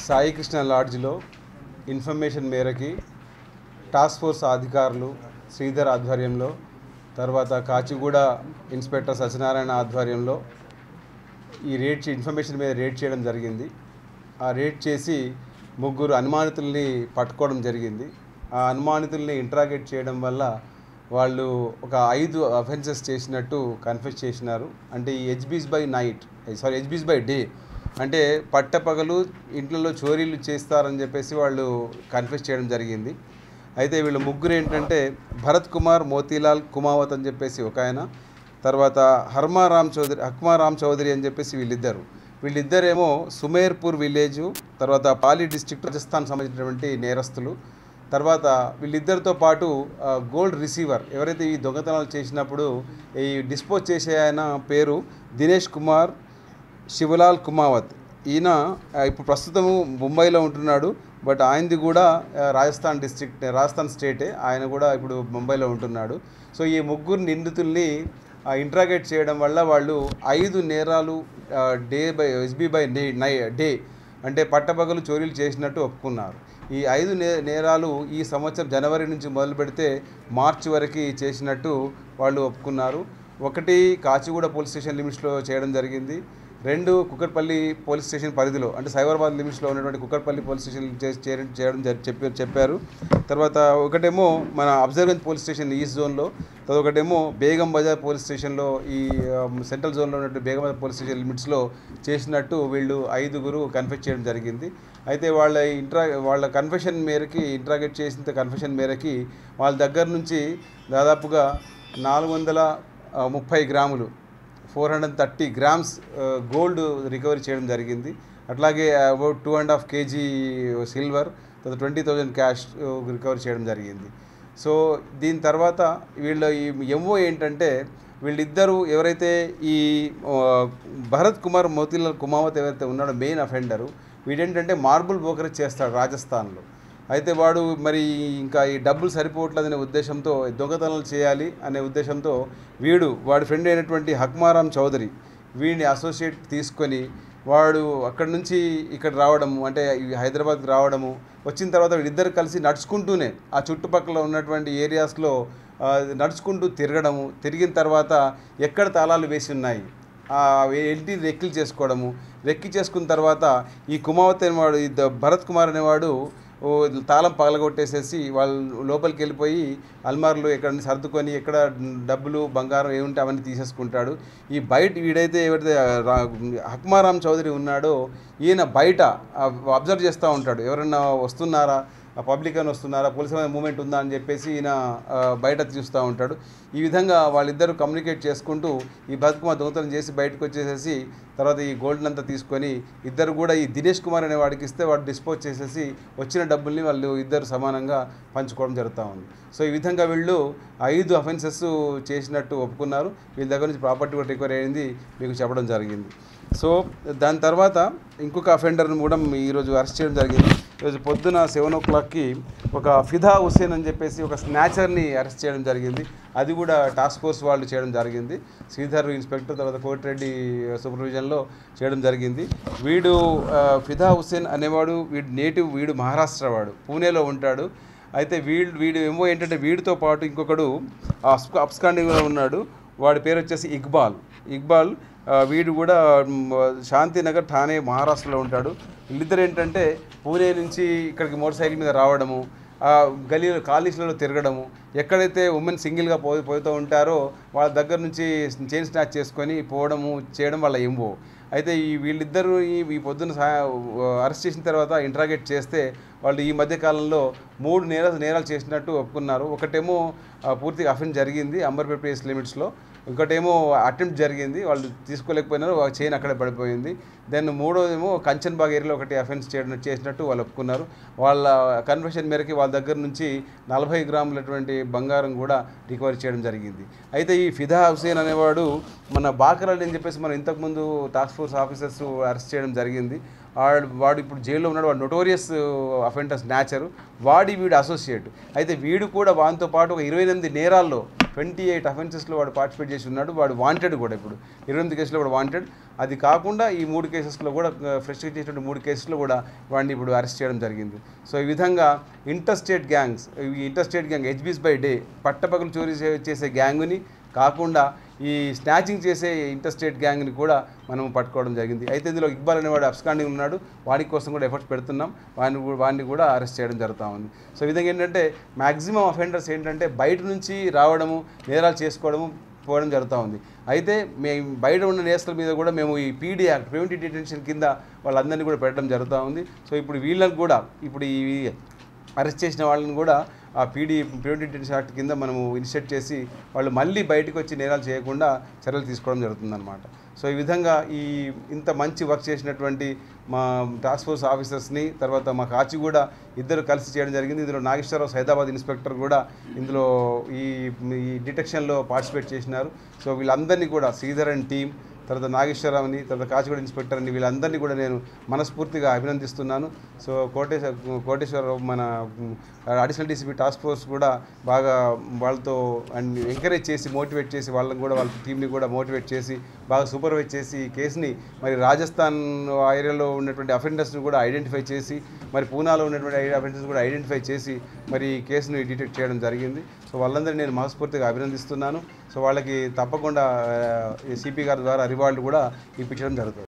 సాయికృష్ణ లాడ్జ్లో ఇన్ఫర్మేషన్ మేరకి task force అధికారులు శ్రీధర్ ఆధ్వర్యంలో తర్వాత కాచిగూడ ఇన్స్పెక్టర్ సత్యనారాయణ ఆధ్వర్యంలో ఈ రేట్ చే- ఇన్ఫర్మేషన్ మీద రేట్ చేయడం జరిగింది ఆ రేట్ చేసి ముగ్గురు అనుమానితుల్ని పట్టుకోవడం జరిగింది ఆ అనుమానితుల్ని ఇంట్రాగేట్ చేయడం వల్ల వాళ్ళు ఒక ఐదు అఫెన్సెస్ చేసినట్టు కన్ఫెస్ చేసినారు అంటే ఈ HBs by night sorry HBs by day అంటే పట్టపగలు ఇంట్లో చోరీలు చేస్తారని చెప్పేసి వాళ్ళు కన్ఫెస్ చేయడం జరిగింది అయితే వీళ్ళు ముగ్గురు ఏంటంటే భరత్ కుమార్ మోతీలాల్ కుమావత్ అని చెప్పేసి ఒక ఆయన తర్వాత హర్మా రామ్ చౌదరి హక్మా రామ్ చౌదరి అని చెప్పేసి వీళ్ళిద్దరు వీళ్ళిద్దరేమో సుమేర్పూర్ విలేజు తర్వాత పాలి డిస్ట్రిక్ట్ రాజస్థాన్ సంబంధించినటువంటి నేరస్తులు తర్వాత వీళ్ళిద్దరితో పాటు ఆ, గోల్డ్ రిసీవర్ ఎవరైతే ఈ దొంగతనాలు చేసినప్పుడు ఈ డిస్పోజ్ చేసే ఆయన పేరు దినేష్ కుమార్ శివలాల్ కుమావత్ ఈయన ఆ, ఇప్పుడు ప్రస్తుతము ముంబైలో ఉంటున్నాడు బట్ ఆయనది కూడా ఆ, రాజస్థాన్ డిస్ట్రిక్ట్ రాజస్థాన్ స్టేటే ఆయన కూడా ఇప్పుడు ముంబైలో ఉంటున్నాడు సో ఈ ముగ్గురు నిందితుల్ని ఇంట్రాగేట్ చేయడం వల్ల వాళ్ళు ఐదు నేరాలు ఆ, day by SB by day night day అంటే పట్టపగలు చోరీలు చేసినట్టు ఒప్పుకున్నారు ఈ ఐదు నే నేరాలు ఈ సంవత్సరం జనవరి నుంచి మొదలు పెడితే మార్చి వరకు చేసినట్టు వాళ్ళు ఒప్పుకున్నారు ఒకటి కాచిగూడ పోలీస్ స్టేషన్ లిమిట్స్లో చేయడం జరిగింది రెండు కుక్కట్పల్లి పోలీస్ స్టేషన్ పరిధిలో అంటే సైబరాబాద్ లిమిట్స్లో ఉన్నటువంటి కుక్కట్పల్లి పోలీస్ స్టేషన్ చే- చేయడం చేయడం జరి- చెప్పారు చెప్పారు తర్వాత ఒకటేమో మన అబ్జర్వెన్స్ పోలీస్ స్టేషన్ ఈస్ట్ జోన్లో తర్వాత ఒకటేమో బేగం బజార్ పోలీస్ స్టేషన్లో ఈ ఆ, సెంట్రల్ జోన్లో ఉన్నటువంటి బేగం బజార్ పోలీస్ స్టేషన్ లిమిట్స్లో చేసినట్టు వీళ్ళు ఐదుగురు కన్ఫెస్ చేయడం జరిగింది అయితే వాళ్ళ ఇంట్రా వాళ్ళ కన్ఫెషన్ మేరకి ఇంట్రాగేట్ చేసిన కన్ఫెషన్ మేరకి వాళ్ళ దగ్గర నుంచి దాదాపుగా నాలుగు వందల ఆ, ముప్పై గ్రాములు four hundred thirty grams gold recovery చేయడం జరిగింది అట్లాగే about two and half KG silver తర్వాత ట్వంటీ థౌజండ్ క్యాష్ రికవరీ చేయడం జరిగింది సో దీని తర్వాత వీళ్ళ ఈ ఎంఓ ఏంటంటే వీళ్ళిద్దరూ ఎవరైతే ఈ ఆ, భరత్ కుమార్ మోతీలాల్ కుమావత్ ఎవరైతే ఉన్నాడో మెయిన్ అఫెండరు వీడేంటంటే మార్బుల్ బ్రోకరేజ్ చేస్తాడు రాజస్థాన్లో అయితే వాడు మరి ఇంకా ఈ డబ్బులు సరిపోవట్లేదనే ఉద్దేశంతో దొంగతనాలు చేయాలి అనే ఉద్దేశంతో వీడు వాడి ఫ్రెండ్ అయినటువంటి హక్మారాం చౌదరి వీడిని అసోసియేట్ తీసుకొని వాడు అక్కడి నుంచి ఇక్కడ రావడము అంటే ఈ హైదరాబాద్కి రావడము వచ్చిన తర్వాత వీళ్ళిద్దరు కలిసి నడుచుకుంటూనే ఆ చుట్టుపక్కల ఉన్నటువంటి ఏరియాస్లో ఆ, నడుచుకుంటూ తిరగడము తిరిగిన తర్వాత ఎక్కడ తాళాలు వేసి ఉన్నాయి ఆ ఏంటి రెక్కిలు చేసుకోవడము రెక్కి చేసుకున్న తర్వాత ఈ కుమావత్ అనేవాడు ఈ ద- భరత్ కుమార్ అనేవాడు ఓ తాళం పగలగొట్టేసేసి వాళ్ళు లోపలికి వెళ్ళిపోయి అల్మార్లు ఎక్కడ నుంచి సర్దుకొని ఎక్కడ డబ్బులు బంగారం ఏముంటే అవన్నీ తీసేసుకుంటాడు ఈ బయట వీడైతే ఎవరైతే రా- హక్మారాం చౌదరి ఉన్నాడో ఈయన బయట అబ్జర్వ్ చేస్తూ ఉంటాడు ఎవరన్నా వస్తున్నారా ఆ పబ్లిక్ అని వస్తున్నారా పోలీస్ మూమెంట్ ఉందా అని చెప్పేసి ఈయన ఆ, బయట చూస్తూ ఉంటాడు ఈ విధంగా వాళ్ళిద్దరూ కమ్యూనికేట్ చేసుకుంటూ ఈ బతుకుమ దొంగతనం చేసి బయటకు వచ్చేసేసి తర్వాత ఈ గోల్డ్ అంతా తీసుకొని ఇద్దరు కూడా ఈ దినేష్ కుమార్ అనే వాడికి ఇస్తే వాడు డిస్పోజ్ చేసేసి వచ్చిన డబ్బుల్ని వాళ్ళు ఇద్దరు సమానంగా పంచుకోవడం జరుగుతూ ఉంది సో ఈ విధంగా వీళ్ళు ఐదు అఫెన్సెస్ చేసినట్టు ఒప్పుకున్నారు వీళ్ళ దగ్గర నుంచి ప్రాపర్టీ కూడా రికవర్ అయింది మీకు చెప్పడం జరిగింది సో దాని తర్వాత ఇంకొక అఫెండర్ని కూడా ఈరోజు అరెస్ట్ చేయడం జరిగింది ఈరోజు పొద్దున సెవెన్ ఓ క్లాక్కి ఒక ఫిదా హుసేన్ అని చెప్పేసి ఒక స్నాచర్ని అరెస్ట్ చేయడం జరిగింది అది కూడా టాస్క్ ఫోర్స్ వాళ్ళు చేయడం జరిగింది శ్రీధర్ ఇన్స్పెక్టర్ తర్వాత కోటిరెడ్డి సూపర్విజన్లో చేయడం జరిగింది వీడు ఆ, ఫిదా హుసేన్ అనేవాడు వీడు నేటివ్ వీడు మహారాష్ట్ర వాడు పూణేలో ఉంటాడు అయితే వీడు వీడు ఏమో ఏంటంటే వీడితో పాటు ఇంకొకడు అప్స్ అప్స్కాండింగ్లో ఉన్నాడు వాడి పేరు వచ్చేసి ఇక్బాల్ ఇక్బాల్ ఆ, వీడు కూడా మ్, శాంతినగర్ ఠానే మహారాష్ట్రలో ఉంటాడు వీళ్ళిద్దరు ఏంటంటే పూణే నుంచి ఇక్కడికి మోటార్ సైకిల్ మీద రావడము ఆ గలీలో కాలేజీలలో తిరగడము ఎక్కడైతే ఉమెన్ సింగిల్గా పో పోతూ ఉంటారో వాళ్ళ దగ్గర నుంచి చైన్ స్నాచ్ చేసుకొని పోవడము చేయడం వాళ్ళ ఎంఓ అయితే ఈ వీళ్ళిద్దరూ ఈ ఈ పొద్దున్న సా అరెస్ట్ చేసిన తర్వాత ఇంట్రాగేట్ చేస్తే వాళ్ళు ఈ మధ్య కాలంలో మూడు నేరాలు నేరాలు చేసినట్టు ఒప్పుకున్నారు ఒకటేమో ఆ, పూర్తిగా అఫెన్స్ జరిగింది అంబర్పేట ప్లేస్ లిమిట్స్లో ఇంకోటేమో అటెంప్ట్ జరిగింది వాళ్ళు తీసుకోలేకపోయినారు ఆ చైన్ అక్కడే పడిపోయింది దెన్ మూడోదేమో కంచన్బాగ్ ఏరియాలో ఒకటి అఫెన్స్ చేయడం చేసినట్టు వాళ్ళు ఒప్పుకున్నారు వాళ్ళ కన్ఫెషన్ మేరకి వాళ్ళ దగ్గర నుంచి నలభై గ్రాములటువంటి బంగారం కూడా రికవరీ చేయడం జరిగింది అయితే ఈ ఫిదా హుసేన్ అనేవాడు మన బాకరాలు అని చెప్పేసి మనం ఇంతకుముందు టాస్క్ ఫోర్స్ ఆఫీసర్స్ అరెస్ట్ చేయడం జరిగింది వాడు వాడు ఇప్పుడు జైల్లో ఉన్నాడు వాడు నొటోరియస్ అఫెంటర్స్ న్యాచరు వాడి వీడు అసోసియేట్ అయితే వీడు కూడా వానితో పాటు ఒక ఇరవై ఎనిమిది నేరాల్లో ట్వంటీ ఎయిట్ అఫెన్సెస్లో వాడు పార్టిసిపేట్ చేసి ఉన్నాడు వాడు వాంటెడ్ కూడా ఇప్పుడు ఇరవై ఎనిమిది కేసులో కూడా వాంటెడ్ అది కాకుండా ఈ మూడు కేసెస్లో కూడా ఫ్రెష్గా చేసినటువంటి మూడు కేసుల్లో కూడా వాడిని ఇప్పుడు అరెస్ట్ చేయడం జరిగింది సో ఈ విధంగా ఇంటర్ స్టేట్ గ్యాంగ్స్ ఈ interstate gang HBs by day పట్టపగలు చోరీ చే- చేసే గ్యాంగ్ని కాకుండా ఈ స్నాచింగ్ చేసే ఇంటర్ స్టేట్ గ్యాంగ్ని కూడా మనం పట్టుకోవడం జరిగింది అయితే ఇందులో ఇక్బాల్ అనేవాడు అబ్స్కాండింగ్ ఉన్నాడు వాడి కోసం కూడా ఎఫర్ట్స్ పెడుతున్నాం వాడిని కూ- వాడిని కూడా అరెస్ట్ చేయడం జరుగుతూ ఉంది సో ఈ విధంగా ఏంటంటే మ్యాక్సిమం అఫెండర్స్ ఏంటంటే బయట నుంచి రావడము నేరాలు చేసుకోవడము పోవడం జరుగుతూ ఉంది అయితే మేము బయట ఉన్న నేస్తల మీద కూడా మేము ఈ పీడీ యాక్ట్ ప్రివెంటివ్ డిటెన్షన్ కింద వాళ్ళందరినీ కూడా పెట్టడం జరుగుతూ ఉంది సో ఇప్పుడు వీళ్ళకి కూడా ఇప్పుడు ఈ అరెస్ట్ చేసిన వాళ్ళని కూడా ఆ పీడీ ప్రివెంటివ్ డిటెన్షన్ యాక్ట్ కింద మనము ఇనిషియేట్ చేసి వాళ్ళు మళ్ళీ బయటకు వచ్చి నేరాలు చేయకుండా చర్యలు తీసుకోవడం జరుగుతుందన్నమాట సో ఈ విధంగా ఈ ఇంత మంచి వర్క్ చేసినటువంటి మా టాస్క్ ఫోర్స్ ఆఫీసర్స్ని తర్వాత మా కాచిగూడ ఇద్దరు కలిసి చేయడం జరిగింది ఇందులో నాగేశ్వరరావు హైదరాబాద్ ఇన్స్పెక్టర్ కూడా ఇందులో ఈ ఈ డిటెక్షన్లో పార్టిసిపేట్ చేసినారు సో వీళ్ళందరినీ కూడా శ్రీధర్ అండ్ టీం తర్వాత నాగేశ్వరరావుని తర్వాత కాచిగూడ ఇన్స్పెక్టర్ని వీళ్ళందరినీ కూడా నేను మనస్ఫూర్తిగా అభినందిస్తున్నాను సో కోటేశ్వర కోటేశ్వరరావు మన అడిషనల్ డీసీపీ టాస్క్ ఫోర్స్ కూడా బాగా వాళ్ళతో అండ్ ఎంకరేజ్ చేసి మోటివేట్ చేసి వాళ్ళని కూడా వాళ్ళ టీంని కూడా మోటివేట్ చేసి బాగా సూపర్వైజ్ చేసి ఈ కేసుని మరి రాజస్థాన్ ఆ ఏరియాలో ఉన్నటువంటి అఫెండర్స్ని కూడా ఐడెంటిఫై చేసి మరి పూనాలో ఉన్నటువంటి అఫెండర్స్ కూడా ఐడెంటిఫై చేసి మరి ఈ కేసుని డిటెక్ట్ చేయడం జరిగింది సో వాళ్ళందరినీ నేను మనస్ఫూర్తిగా అభినందిస్తున్నాను సో వాళ్ళకి తప్పకుండా సిపి గారి ద్వారా రివార్డు కూడా ఇప్పించడం జరుగుతుంది